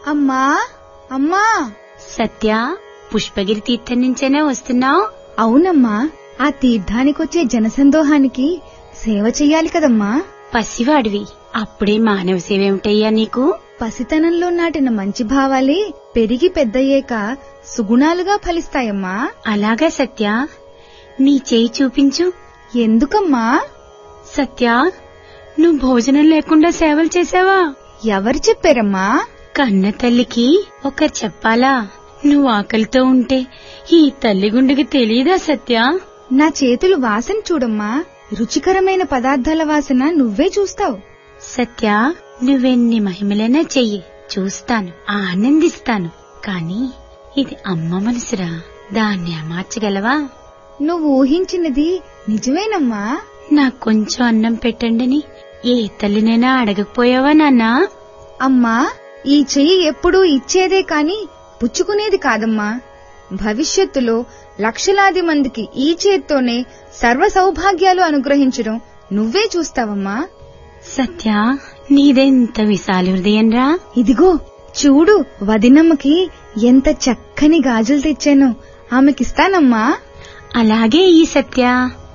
అమ్మా అమ్మా సత్య పుష్పగిరి తీర్థం నుంచేనే వస్తున్నావు అవునమ్మా ఆ తీర్థానికొచ్చే జనసందోహానికి సేవ చెయ్యాలి కదమ్మా పసివాడివి అప్పుడే మానవ సేవ ఏమిటయ్యా నీకు పసితనంలో నాటిన మంచి భావాలే పెరిగి పెద్దయ్యాక సుగుణాలుగా ఫలిస్తాయమ్మా అలాగా సత్య నీ చేయి చూపించు ఎందుకమ్మా సత్య నువ్వు భోజనం లేకుండా సేవలు చేసావా ఎవరు చెప్పారమ్మా కన్న తల్లికి ఒకరు చెప్పాలా నువ్వు ఆకలితో ఉంటే ఈ తల్లి గుండెకి తెలియదా సత్య నా చేతులు వాసన చూడమ్మా రుచికరమైన పదార్థాల వాసన నువ్వే చూస్తావు సత్య నువ్వెన్ని మహిమలైనా చెయ్యి చూస్తాను ఆనందిస్తాను కాని ఇది అమ్మ మనసురా దాన్ని అమార్చగలవా నువ్వు ఊహించినది నిజమేనమ్మా నాకు కొంచెం అన్నం పెట్టండిని ఏ తల్లినైనా అడగకపోయావా నాన్నా అమ్మా ఈ చెయ్యి ఎప్పుడూ ఇచ్చేదే కాని పుచ్చుకునేది కాదమ్మా భవిష్యత్తులో లక్షలాది మందికి ఈ చేత్తోనే సర్వ సౌభాగ్యాలు అనుగ్రహించడం నువ్వే చూస్తావమ్మా సత్య నీదెంత విశాల హృదయంరా ఇదిగో చూడు వదినమ్మకి ఎంత చక్కని గాజులు తెచ్చానో ఆమెకిస్తానమ్మా అలాగే ఈ సత్య